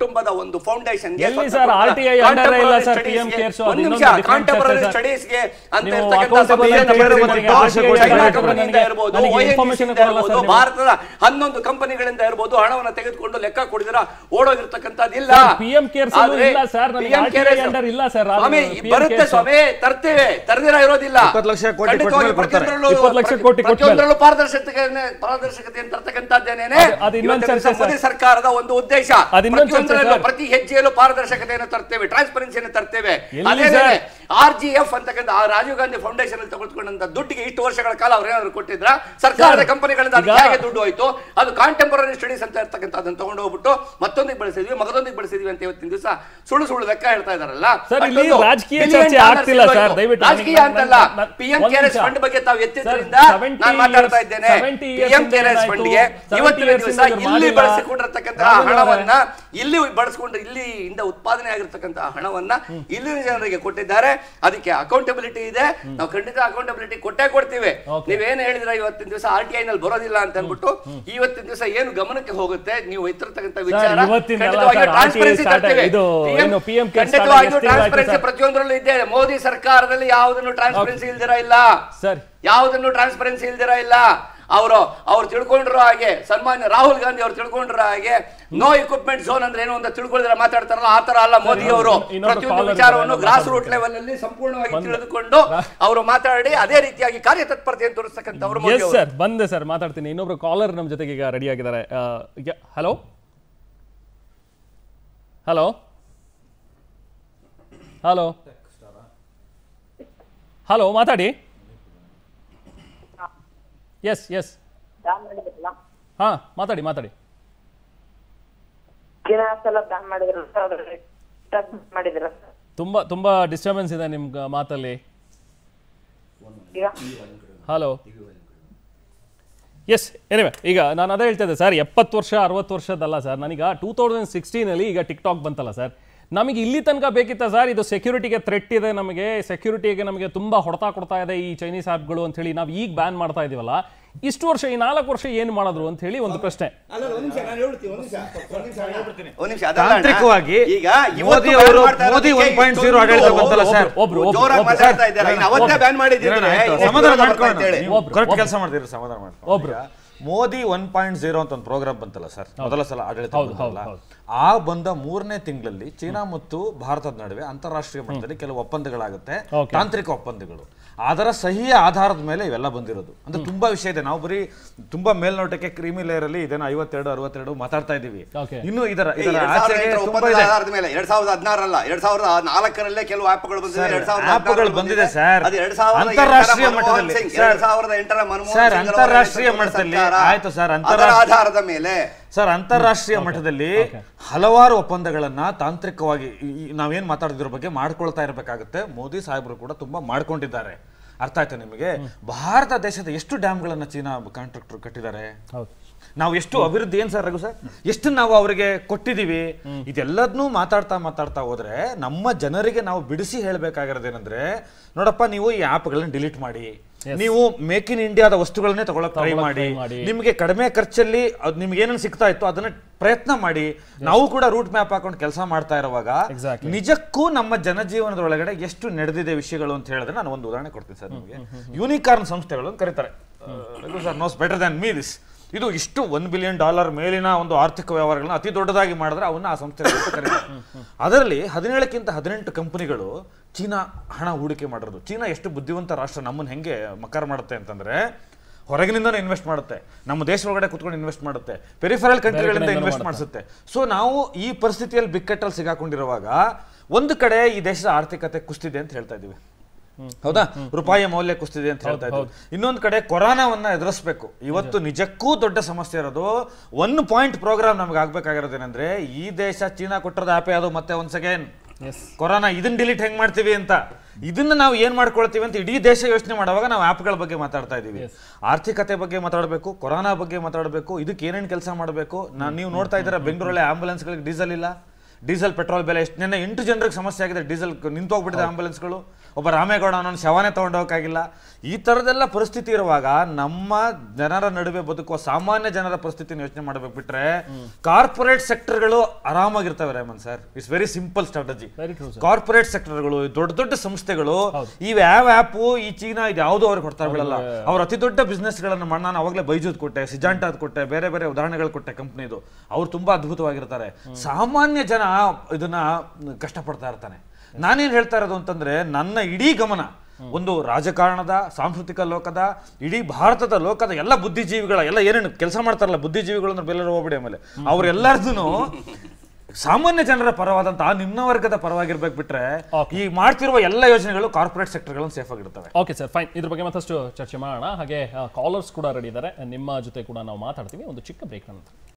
D: ಕುಟುಂಬದ ಒಂದು ಫೌಂಡೇಶನ್
A: ಎಲ್ಲಿ ಸರ್ RTI under ಇಲ್ಲ ಸರ್ PM cares ಅದು
D: ಒಂದು ನಿಮಿಷ
A: ಇನ್ನೊಂದು different
D: ಕಾಂಟೆಂಪರರಿ
A: ಚರ್ಚೆ ಸರ್.
D: ಸ್ಟಡೀಸ್ಗೆ ಅಂತ
A: ನೀವು
D: ಇರ್ತಕ್ಕಂಥ
A: accountable
D: ಸಂಸ್ಥೆಯ
A: ಅಂತ ಹೇಳಿದ್ರೆ
D: ಮೇಲೆ
A: ನನಗೆ
D: ಒಂದು
A: RTI
D: ಚೈನಾ
A: ನನಗೆ
D: ಕಂಪನಿಯಿಂದ ಇರ್ಬೋದು,
A: ನನಗೆ
D: ONGC
A: information
D: ಇಂದ
A: ಕೊಡಲ್ಲ ಸರ್
D: ಇರ್ಬೋದು,
A: ನೀವು.
D: ಭಾರತದ ಹನ್ನೊಂದು ಕಂಪನಿಗಳಿಂದ ಇರ್ಬೋದು ಹಣವನ್ನು ತೆಗೆದುಕೊಂಡು ಲೆಕ್ಕ ಕೊಡಿದಿರ ಓಡೋಗಿರ್ತಕ್ಕಂಥದ್ದಿಲ್ಲ
A: ಸರ್, PM cares ಅಲ್ಲೂ
D: ಆದ್ರೆ
A: ಇಲ್ಲ ಸರ್, ನನಗೆ
D: PM
A: RTI
D: cares-
A: under ಇಲ್ಲ ಸರ್, ಅದು
D: ಸ್ವಾಮಿ,
A: PM
D: ಬರುತ್ತೆ
A: cares.
D: ಸ್ವಾಮಿ ತರ್ತೇವೆ ತರದಿರ ಇರೋದಿಲ್ಲ
C: ಇಪ್ಪತ್ತು ಲಕ್ಷ ಕೋಟಿ ಕೊಟ್ಟ
D: ಖಂಡಿತವಾಗಿ
C: ಮೇಲೆ ಕೊಡ್ತಾರೆ.
D: ಪ್ರತಿಯೊಂದರಲ್ಲೂ-
A: ಇಪ್ಪತ್ತು ಲಕ್ಷ ಕೋಟಿ ಕೊಟ್ಟ ಮೇಲೆ.
D: ಪ್ರತಿಯೊಂದರಲ್ಲೂ ಪಾರದರ್ಶಕತೆಯನ್ನ ಪಾರದರ್ಶಕತೆಯನ್ನು ತರ್ತಕ್ಕಂಥದ್ದೇನೇನೆ
A: ಅದು- ಅದು ಇನ್ನೊಂದು
D: ಇವತ್ತಿನ
A: ಚರ್ಚೆ
D: ಮೋದಿ
A: ಸರ್.
D: ಸರ್ಕಾರದ ಒಂದು ಉದ್ದೇಶ
A: ಅದು ಇನ್ನೊಂದು ಚರ್ಚೆ
D: ಪ್ರತಿಯೊಂದರಲ್ಲೂ
A: ಸರ್.
D: ಪ್ರತಿ ಹೆಜ್ಜೆಯಲ್ಲೂ ಪಾರದರ್ಶಕತೆಯನ್ನು ತರ್ತೇವೆ ಟ್ರಾನ್ಸ್ಪರೆನ್ಸಿಯನ್ನು ತರ್ತೇವೆ
A: ಎಲ್ಲಿ
D: ಅದೇನೇ
A: ಸರ್?
D: ಆರ್ ಜಿ ಎಫ್ ಅಂತಕ್ಕಂಥ ಆ ರಾಜೀವ್ ಗಾಂಧಿ ಫೌಂಡೇಶನ್ ಅಲ್ಲಿ ತೆಗೆದುಕೊಂಡಂತ ದುಡ್ಡಿಗೆ ಇಷ್ಟು ವರ್ಷಗಳ ಕಾಲ ಅವ್ರು ಏನಾದ್ರು ಕೊಟ್ಟಿದ್ರ ಸರ್ಕಾರದ
A: ಸರ್,
D: ಕಂಪನಿಗಳಿಂದ ಅದಕ್ಕೆ
A: ಈಗ-
D: ಹೇಗೆ ದುಡ್ಡು ಹೋಯ್ತು ಅದು ಕಾಂಟೆಂಪರರಿ ಸ್ಟಡೀಸ್ ಅಂತ ಇರ್ತಕ್ಕಂಥ ಅದನ್ನ ತಗೊಂಡು ಹೋಗ್ಬಿಟ್ಟು ಮತ್ತೊಂದಿಗೆ ಬಳಸಿದ್ವಿ ಮಗದೊಂದಿಗೆ ಬಳಸಿದ್ವಿ ಅಂತ ಇವತ್ತಿನ ದಿವಸ ಸುಳ್ಳು ಸುಳ್ಳು ಲೆಕ್ಕ ಹೇಳ್ತಾ ಇದಾರಲ್ಲ
A: ಸರ್, ಇಲ್ಲಿ
D: ಅಷ್ಟೊಂದು
A: ರಾಜಕೀಯ
D: billion
A: ಚರ್ಚೆ
D: dollars
A: ಆಗ್ತಿಲ್ಲ
D: ಇಲ್ವೋ
A: ಸರ್,
D: ಇದು?
A: ದಯವಿಟ್ಟು
D: ರಾಜಕೀಯ
A: ನನಗೆ-
D: ಅಂತಲ್ಲ
A: ನನ್ನ- ನನ್ನ-
D: ಪಿ ಎಂ
A: ಒಂದು
D: ಕೇರ್ಸ್
A: ನಿಮಿಷ.
D: ಫಂಡ್ ಬಗ್ಗೆ ತಾವು ಎತ್ತಿದ್ರಿಂದ
A: ಸರ್, 70
D: ನಾನು ಮಾತಾಡ್ತಾ ಇದ್ದೇನೆ
A: 70
D: ಪಿ
A: years
D: ಎಂ ಕೇರ್ಸ್
A: ಏನಾಯ್ತು?
D: ಫಂಡ್ಗೆ
A: 70
D: ಇವತ್ತಿನ
A: years
D: ದಿವಸ
A: ಇಂದ ಇವ್ರು
D: ಇಲ್ಲಿ
A: ಮಾಡಿಲ್ಲ.
D: ಬಳಸಿಕೊಂಡಿರ್ತಕ್ಕಂತಹ
A: ರಾಹುಲ್ ಅವರೇ.
D: ಹಣವನ್ನ ಇಲ್ಲಿ ಬಳಸಿಕೊಂಡು ಇಲ್ಲಿ ಇಂದ ಉತ್ಪಾದನೆ ಆಗಿರ್ತಕ್ಕಂತಹ ಹಣವನ್ನ ಇಲ್ಲಿನ ಜನರಿಗೆ ಕೊಟ್ಟಿದ್ದಾರೆ ಅದಕ್ಕೆ ಅಕೌಂಟಬಿಲಿಟಿ ಇದೆ ನಾವು ಖಂಡಿತ ಅಕೌಂಟಬಿಲಿಟಿ ಕೊಟ್ಟೇ ಕೊಡ್ತೀವಿ
A: Okay.
D: ನೀವೇನು ಹೇಳಿದ್ರ ಇವತ್ತಿನ ದಿವಸ ಆರ್ ಟಿ ಐ ನಲ್ಲಿ ಬರೋದಿಲ್ಲ ಅಂತ ಅನ್ಬಿಟ್ಟು ಇವತ್ತಿನ ದಿವಸ ಏನು ಗಮನಕ್ಕೆ ಹೋಗುತ್ತೆ ನೀವು ಎತ್ತಿರ್ತಕ್ಕಂಥ ವಿಚಾರ
A: ಇವತ್ತಿಂದಲ್ಲ
D: ಖಂಡಿತವಾಗಿಯೂ
A: ಸರ್,
D: ಟ್ರಾನ್ಸ್ಪರೆನ್ಸಿ
A: RTI
D: ತರ್ತೇವೆ
A: ಇದು
D: PM
A: ಏನು PM ಕೇಸ್
D: ಖಂಡಿತವಾಗಿಯೂ
A: ಸ್ಟಾರ್ಟ್ ಆಗಿ ಎಷ್ಟು ತಿಂಗಳು ಆಯ್ತು
D: ಟ್ರಾನ್ಸ್ಪರೆನ್ಸಿ
A: ಸರ್?
D: ಪ್ರತಿಯೊಂದರಲ್ಲೂ ಇದೆ ಮೋದಿ ಸರ್ಕಾರದಲ್ಲಿ ಯಾವುದನ್ನು ಟ್ರಾನ್ಸ್ಪರೆನ್ಸಿ ಇಲ್ದಿರ ಇಲ್ಲ
A: ಸರ್
D: ಯಾವುದನ್ನು ಟ್ರಾನ್ಸ್ಪರೆನ್ಸಿ ಇಲ್ದಿರ ಇಲ್ಲ ಅವರು ಅವ್ರು ತಿಳ್ಕೊಂಡಿರೋ ಹಾಗೆ ಸನ್ಮಾನ್ಯ ರಾಹುಲ್ ಗಾಂಧಿ ಅವ್ರು ತಿಳ್ಕೊಂಡಿರೋ ಹಾಗೆ ನೋ ಇಕ್ವಿಪ್ಮೆಂಟ್ ಝೋನ್ ಅಂದ್ರೆ ಏನು ಅಂತ ತಿಳ್ಕೊಂಡಿದ್ರೆ ಮಾತಾಡ್ತಾರಲ್ಲ ಆ ತರ ಅಲ್ಲ ಮೋದಿ ಅವರು
A: ಇನ್ನೊಂದು
D: ಪ್ರತಿಯೊಂದು
A: caller
D: ವಿಚಾರವನ್ನು
A: ಇದ್ದಾರೆ,
D: ಗ್ರಾಸ್ ರೂಟ್
A: ಮಾತಾಡ್ತಾರೆ.
D: ಲೆವೆಲ್ ಅಲ್ಲಿ ಸಂಪೂರ್ಣವಾಗಿ
A: ಬಂದೆ.
D: ತಿಳಿದುಕೊಂಡು ಅವರು ಮಾತಾಡಿ ಅದೇ ರೀತಿಯಾಗಿ ಕಾರ್ಯತತ್ಪರತೆಯನ್ನು ತೋರಿಸ್ತಕ್ಕಂಥವ್ರು ಮೋದಿ
A: ಎಸ್
D: ಅವರು
A: ಸರ್ ಬಂದೆ ಸರ್ ಮಾತಾಡ್ತೀನಿ ಇನ್ನೊಬ್ರು ಕಾಲರ್ ನಮ್ಮ ಜೊತೆಗೆ ಈಗ ರೆಡಿ ಆಗಿದ್ದಾರೆ ಹಲೋ ಹಲೋ ಹಲೋ ಹಲೋ ಮಾತಾಡಿ ಎಸ್ ಎಸ್
F: ಬ್ಯಾನ್ ಮಾಡಿದ್ರಲ್ಲ
A: ಹಾ ಮಾತಾಡಿ ಮಾತಾಡಿ
F: ದಿನ ಸಲ ಬ್ಯಾನ್ ಮಾಡಿದ್ರಲ್ಲ ಸರ್ ಮಾಡಿದ್ರ ಸರ್
A: ತುಂಬ ತುಂಬ ಡಿಸ್ಟರ್ಬೆನ್ಸ್ ಇದೆ ನಿಮ್ಮ ಮಾತಲ್ಲಿ
F: ಈಗ
A: ಹಲೋ ಎಸ್ ಎನಿವೆ ಈಗ ನಾನು ಅದೇ ಹೇಳ್ತಾ ಇದ್ದೆ ಸರ್ ಎಪ್ಪತ್ತು ವರ್ಷ ಅರವತ್ತು ವರ್ಷದಲ್ಲ ಸರ್ ನನಗೆ ಟೂ ತೌಸಂಡ್ ಸಿಕ್ಸ್ಟೀನಲ್ಲಿ ಈಗ ಟಿಕ್ ಟಾಕ್ ಬಂತಲ್ಲ ಸರ್ ನಮಗೆ ಇಲ್ಲಿ ತನಕ ಬೇಕಿತ್ತ ಸರ್ ಇದು ಸೆಕ್ಯೂರಿಟಿಗೆ ಥ್ರೆಟ್ ಇದೆ ನಮಗೆ ಸೆಕ್ಯೂರಿಟಿಗೆ ನಮಗೆ ತುಂಬ ಹೊಡೆತ ಕೊಡ್ತಾ ಇದೆ ಈ ಚೈನೀಸ್ ಆ್ಯಪ್ಗಳು ಅಂತ ಹೇಳಿ ನಾವು ಈಗ ಬ್ಯಾನ್ ಮಾಡ್ತಾ ಇದೀವಲ್ಲ ಇಷ್ಟು ವರ್ಷ ಈ ನಾಲ್ಕು ವರ್ಷ ಏನು ಮಾಡಿದ್ರು ಅಂತ ಹೇಳಿ ಒಂದು ಪ್ರಶ್ನೆ
D: ಒಂದ್ ನಿಮಿಷ ಅದಲ್ಲ ಅಣ್ಣ.
C: ತಾಂತ್ರಿಕವಾಗಿ
D: ಈಗ ಇವತ್ತು
C: ಮೋದಿ
D: ban
C: ಅವರು
D: ಮಾಡ್ತಾ
C: ಮೋದಿ
D: ಇರೋದಕ್ಕೆ
C: 1.0
D: ಇಷ್ಟೊಂದು
C: ಆಡಳಿತ ಬಂತಲ್ಲ ಸರ್
A: ಒಬ್ರು ಒಬ್ರು
D: ಜೋರಾಗಿ
A: ಒಬ್ರು
D: ಮಾತಾಡ್ತಾ ಇದ್ದಾರೆ ಇನ್ನು ಅವತ್ತೇ ಬ್ಯಾನ್ ಮಾಡಿದ್ರೆ
C: ಇರೋಣ ಆಯ್ತು. ಸಮಾಧಾನ ಮಾಡ್ಕೊಳ್ಳೋಣ ನೀವು
A: ಒಬ್ರು,
C: ಕರೆಕ್ಟ್
A: ಒಬ್ರು.
C: ಕೆಲಸ ಮಾಡ್ತೀರಿ ಸಮಾಧಾನ ಮಾಡ್ಕೊಳ್ಳಿ
A: ಒಬ್ರು.
C: ಈಗ ಮೋದಿ ಒನ್ ಪಾಯಿಂಟ್ ಜೀರೋ ಅಂತ ಒಂದು ಪ್ರೋಗ್ರಾಮ್ ಬಂತಲ್ಲ ಸರ್ ಮೊದಲ ಸಲ ಆಡಳಿತ
A: ಹೌದು,
C: ಬಂತಲ್ಲ
A: ಹೌದು,
C: ಆ ಬಂದ ಮೂರನೇ ತಿಂಗಳಲ್ಲಿ ಚೀನಾ ಮತ್ತು ಭಾರತದ ನಡುವೆ ಅಂತಾರಾಷ್ಟ್ರೀಯ ಮಟ್ಟದಲ್ಲಿ ಕೆಲವು ಒಪ್ಪಂದಗಳಾಗುತ್ತೆ
A: Okay.
C: ತಾಂತ್ರಿಕ ಒಪ್ಪಂದಗಳು ಅದರ ಸಹಿಯ ಆಧಾರದ ಮೇಲೆ ಇವೆಲ್ಲ ಬಂದಿರೋದು ಅಂದ್ರೆ ತುಂಬಾ ವಿಷಯ ಇದೆ ನಾವು ಬರೀ ತುಂಬಾ ಮೇಲ್ನೋಟಕ್ಕೆ ಕ್ರೀಮಿ ಲೇಯರ್ ಅಲ್ಲಿ ಇದೇನೋ ಐವತ್ತೆರಡು ಅರವತ್ತೆರಡು ಮಾತಾಡ್ತಾ ಇದೀವಿ
A: Okay.
C: ಇನ್ನು ಇದರ
D: ಏ,
C: ಇದರ
D: ಎರಡ್ ಸಾವಿರದ
C: ಆಚೆಗೆ
D: ಎಂಟರ
C: ತುಂಬಾ
D: ಒಪ್ಪಂದದ
C: ಇದೆ
D: ಆಧಾರದ ಮೇಲೆ ಎರಡ್ ಸಾವಿರದ ಹದಿನಾರಲ್ಲ ಎರಡ್ ಸಾವಿರದ ನಾಲ್ಕರಲ್ಲೇ ಕೆಲವು ಆಪ್ಗಳು ಬಂದಿದೆ
C: ಸರ್,
D: ಎರಡ್ ಸಾವಿರದ
C: ಆಪ್ಗಳು
D: ಹದಿನಾರರಲ್ಲಿ
C: ಬಂದಿದೆ ಸರ್.
D: ಅದು ಎರಡ್ ಸಾವಿರದ
C: ಅಂತಾರಾಷ್ಟ್ರೀಯ
D: ಎಂಟರ ಮನಮೋಹನ್
C: ಮಟ್ಟದಲ್ಲಿ.
D: ಸಿಂಗ್,
C: ಸರ್,
D: ಎರಡ್ ಸಾವಿರದ ಎಂಟರ ಮನಮೋಹನ್
C: ಸರ್,
D: ಸಿಂಗ್ ಅವರ
C: ಅಂತಾರಾಷ್ಟ್ರೀಯ
D: ನೇತೃತ್ವದ
C: ಮಟ್ಟದಲ್ಲಿ
D: ಸರ್ಕಾರ,
C: ಆಯ್ತು ಸರ್,
D: ಅದರ
C: ಅಂತಾರಾಷ್ಟ್ರೀಯ-
D: ಆಧಾರದ ಮೇಲೆ
C: ಸರ್ ಅಂತಾರಾಷ್ಟ್ರೀಯ ಮಟ್ಟದಲ್ಲಿ ಹಲವಾರು ಒಪ್ಪಂದಗಳನ್ನ ತಾಂತ್ರಿಕವಾಗಿ ಈ- ಈ ನಾವೇನ್ ಮಾತಾಡಿದ್ರ ಬಗ್ಗೆ ಮಾಡ್ಕೊಳ್ತಾ ಇರಬೇಕಾಗುತ್ತೆ ಮೋದಿ ಸಾಹೇಬರು ಕೂಡ ತುಂಬಾ ಮಾಡ್ಕೊಂಡಿದ್ದಾರೆ ಅರ್ಥ ಆಯ್ತಾ ನಿಮಗೆ ಭಾರತ ದೇಶದ ಎಷ್ಟು ಡ್ಯಾಮ್ಗಳನ್ನ ಚೀನಾ ಕಾಂಟ್ರಾಕ್ಟರ್ ಕಟ್ಟಿದ್ದಾರೆ
A: ಹೌದು
C: ನಾವು ಎಷ್ಟು ಅಭಿವೃದ್ಧಿ ಏನ್ ಸರ್ ರಘು ಸರ್ ಎಷ್ಟು ನಾವು ಅವರಿಗೆ ಕೊಟ್ಟಿದೀವಿ ಇದೆಲ್ಲದನ್ನೂ ಮಾತಾಡ್ತಾ ಮಾತಾಡ್ತಾ ಹೋದ್ರೆ ನಮ್ಮ ಜನರಿಗೆ ನಾವು ಬಿಡಿಸಿ ಹೇಳ್ಬೇಕಾಗಿರೋದೇನಂದ್ರೆ ನೋಡಪ್ಪ ನೀವು ಈ ಆ್ಯಪ್ಗಳನ್ನ ಡಿಲೀಟ್ ಮಾಡಿ ನೀವು ಮೇಕ್ ಇನ್ ಇಂಡಿಯಾದ ವಸ್ತುಗಳನ್ನೇ ತಗೊಳಕ್ ಟ್ರೈ
A: ತಗೊಳಕ್
C: ಮಾಡಿ
A: try ಮಾಡಿ.
C: ನಿಮಗೆ ಕಡಿಮೆ ಖರ್ಚಲ್ಲಿ ಅದ್ ನಿಮ್ಗೆ ಏನೇನು ಸಿಗ್ತಾ ಇತ್ತು ಅದನ್ನ ಪ್ರಯತ್ನ ಮಾಡಿ ನಾವು ಕೂಡ ರೂಟ್ ಮ್ಯಾಪ್ ಹಾಕೊಂಡು ಕೆಲಸ ಮಾಡ್ತಾ ಇರುವಾಗ
A: Exactly.
C: ನಿಜಕ್ಕೂ ನಮ್ಮ ಜನಜೀವನದ ಒಳಗಡೆ ಎಷ್ಟು ನಡೆದಿದೆ ವಿಷಯಗಳು ಅಂತ ಹೇಳಿದ್ರೆ ನಾನು ಒಂದು ಉದಾಹರಣೆ ಕೊಡ್ತೀನಿ ಸರ್ ನಿಮಗೆ ಯೂನಿಕಾರ್ನ್ ಸಂಸ್ಥೆಗಳು ಅಂತ ಕರೀತಾರೆ sir knows better than me this ಇದು ಇಷ್ಟು ಒನ್ ಬಿಲಿಯನ್ ಡಾಲರ್ ಮೇಲಿನ ಒಂದು ಆರ್ಥಿಕ ವ್ಯವಹಾರಗಳನ್ನ ಅತಿ ದೊಡ್ಡದಾಗಿ ಮಾಡಿದ್ರೆ ಅವನ್ನ ಆ ಸಂಸ್ಥೆಗಳು ಅಂತ ಕರೀತಾರೆ ಅದರಲ್ಲಿ ಹದಿನೇಳಕ್ಕಿಂತ ಹದಿನೆಂಟು ಕಂಪನಿಗಳು ಚೀನಾ ಹಣ ಹೂಡಿಕೆ ಮಾಡಿರೋದು ಚೀನಾ ಎಷ್ಟು ಬುದ್ಧಿವಂತ ರಾಷ್ಟ್ರ ನಮ್ಮನ್ನ ಹೆಂಗೆ ಮಕಾರ ಮಾಡುತ್ತೆ ಅಂತಂದ್ರೆ ಹೊರಗಿನಿಂದನೇ ಇನ್ವೆಸ್ಟ್ ಮಾಡುತ್ತೆ ನಮ್ಮ ದೇಶ ಒಳಗಡೆ ಕುತ್ಕೊಂಡು ಇನ್ವೆಸ್ಟ್ ಮಾಡುತ್ತೆ ಪೆರಿಫರಲ್ ಕಂಟ್ರಿಗಳಿಂದ
A: ಕಡೆಯಿಂದನೂ
C: ಇನ್ವೆಸ್ಟ್ ಮಾಡಿಸುತ್ತೆ ಸೊ ನಾವು ಈ ಪರಿಸ್ಥಿತಿಯಲ್ಲಿ ಬಿಕ್ಕಟ್ಟಲ್ಲಿ ಸಿಗಾಕೊಂಡಿರುವಾಗ ಒಂದು ಕಡೆ ಈ ದೇಶದ ಆರ್ಥಿಕತೆ ಕುಸ್ತಿದೆ ಅಂತ ಹೇಳ್ತಾ ಇದೀವಿ ಹೌದಾ ರೂಪಾಯಿಯ ಮೌಲ್ಯ ಕುಸ್ತಿದೆ ಅಂತ ಹೇಳ್ತಾ ಇದ್ದೀವಿ ಇನ್ನೊಂದ್ ಕಡೆ ಕೊರೋನಾವನ್ನ ಎದುರಿಸ್ಬೇಕು ಇವತ್ತು ನಿಜಕ್ಕೂ ದೊಡ್ಡ ಸಮಸ್ಯೆ ಇರೋದು ಒನ್ ಪಾಯಿಂಟ್ ಪ್ರೋಗ್ರಾಮ್ ನಮ್ಗೆ ಆಗ್ಬೇಕಾಗಿರೋದೇನಂದ್ರೆ ಈ ದೇಶ ಚೀನಾ ಕೊಟ್ಟಿರೋದು ಆಪೆ ಅದು ಮತ್ತೆ ಒನ್ಸ್ ಅಗೇನ್
A: ಎಸ್
C: ಕೊರೋನಾ ಇದನ್ನ ಡಿಲೀಟ್ ಹೆಂಗ್ ಮಾಡ್ತೀವಿ ಅಂತ ಇದನ್ನ ನಾವು ಏನ್ ಮಾಡ್ಕೊಳ್ತೀವಿ ಅಂತ ಇಡೀ ದೇಶ ಯೋಚನೆ ಮಾಡುವಾಗ ನಾವು ಆಪ್ಗಳ ಬಗ್ಗೆ ಮಾತಾಡ್ತಾ ಇದೀವಿ ಆರ್ಥಿಕತೆ ಬಗ್ಗೆ ಮಾತಾಡಬೇಕು ಕೊರೋನಾ ಬಗ್ಗೆ ಮಾತಾಡಬೇಕು ಇದಕ್ಕೆ ಏನೇನು ಕೆಲಸ ಮಾಡಬೇಕು ನಾನು ನೀವು ನೋಡ್ತಾ ಇದ್ದೀರಾ ಬೆಂಗಳೂರಲ್ಲಿ ಆಂಬುಲೆನ್ಸ್ಗಳಿಗೆ ಡೀಸೆಲ್ ಇಲ್ಲ ಡೀಸೆಲ್ ಪೆಟ್ರೋಲ್ ಬೆಲೆ ಎಷ್ಟು ನೆನ್ನೆ ಎಂಟು ಜನರಿಗೆ ಸಮಸ್ಯೆ ಆಗಿದೆ ಡೀಸೆಲ್ ನಿಂತೋಗ್ಬಿಟ್ಟಿದೆ ಆಂಬುಲೆನ್ಸ್ಗಳು ಒಬ್ಬ ರಾಮೇಗೌಡ ಅನ್ನೋ ಶವನೇ ತಗೊಂಡೋಗಕ್ಕಾಗಿಲ್ಲ ಈ ಥರದೆಲ್ಲ ಪರಿಸ್ಥಿತಿ ಇರುವಾಗ ನಮ್ಮ ಜನರ ನಡುವೆ ಬದುಕುವ ಸಾಮಾನ್ಯ ಜನರ ಪರಿಸ್ಥಿತಿನ ಯೋಚನೆ ಮಾಡಬೇಕು ಬಿಟ್ರೆ ಕಾರ್ಪೊರೇಟ್ ಸೆಕ್ಟರ್ಗಳು ಆರಾಮಾಗಿರ್ತವೆ ರೇಮನ್ sir it's very simple strategy
A: Very true, sir.
C: Corporate ಸೆಕ್ಟರ್ಗಳು ದೊಡ್ಡ ದೊಡ್ಡ ಸಂಸ್ಥೆಗಳು ಇವ್ ಯಾವ ಆ್ಯಪು ಈ ಚೀನಾ ಇದು ಯಾವುದೋ ಅವ್ರಿಗೆ ಕೊಡ್ತಾ ಬಿಡಲ್ಲ ಅವ್ರ ಅತಿ ದೊಡ್ಡ ಬಿಸ್ನೆಸ್ಗಳನ್ನು ಮಾಡಿ ನಾನು ಅವಾಗಲೇ ಬೈಜೂದ್ ಕೊಟ್ಟೆ ಸಿಜಾಂಟಾದ್ ಕೊಟ್ಟೆ ಬೇರೆ ಬೇರೆ ಉದಾಹರಣೆಗಳು ಕೊಟ್ಟೆ ಕಂಪ್ನಿದು ಅವ್ರು ತುಂಬಾ ಅದ್ಭುತವಾಗಿರ್ತಾರೆ ಸಾಮಾನ್ಯ ಜನ ಇದನ್ನ ಕಷ್ಟಪಡ್ತಾ ಇರ್ತಾನೆ ನಾನೇನ್ ಹೇಳ್ತಾ ಇರೋದು ಅಂತಂದ್ರೆ ನನ್ನ ಇಡೀ ಗಮನ ಒಂದು ರಾಜಕಾರಣದ ಸಾಂಸ್ಕೃತಿಕ ಲೋಕದ ಇಡೀ ಭಾರತದ ಲೋಕದ ಎಲ್ಲ ಬುದ್ಧಿಜೀವಿಗಳ ಎಲ್ಲ ಏನೇನು ಕೆಲಸ ಮಾಡ್ತಾರಲ್ಲ ಬುದ್ಧಿಜೀವಿಗಳು ಅಂದ್ರೆ ಬೆಲ್ಲರು ಹೋಗ್ಬಿಡಿ ಆಮೇಲೆ ಅವರೆಲ್ಲರದೂ ಸಾಮಾನ್ಯ ಜನರ ಪರವಾದಂತಹ ನಿಮ್ನ ವರ್ಗದ ಪರವಾಗಿರ್ಬೇಕು ಬಿಟ್ರೆ ಈ ಮಾಡ್ತಿರುವ ಎಲ್ಲ ಯೋಜನೆಗಳು ಕಾರ್ಪೊರೇಟ್ ಸೆಕ್ಟರ್ಗಳನ್ನು ಸೇಫ್ ಆಗಿರ್ತವೆ
A: ಓಕೆ ಸರ್ ಫೈನ್ ಇದ್ರ ಬಗ್ಗೆ ಮತ್ತಷ್ಟು ಚರ್ಚೆ ಮಾಡೋಣ ಹಾಗೆ ಕಾಲರ್ಸ್ ಕೂಡ ರೆಡಿ ಇದ್ದಾರೆ ನಿಮ್ಮ ಜೊತೆ ಕೂಡ ನಾವು ಮಾತಾಡ್ತೀವಿ ಒಂದು ಚಿಕ್ಕ ಬ್ರೇಕ್ ನಂತರ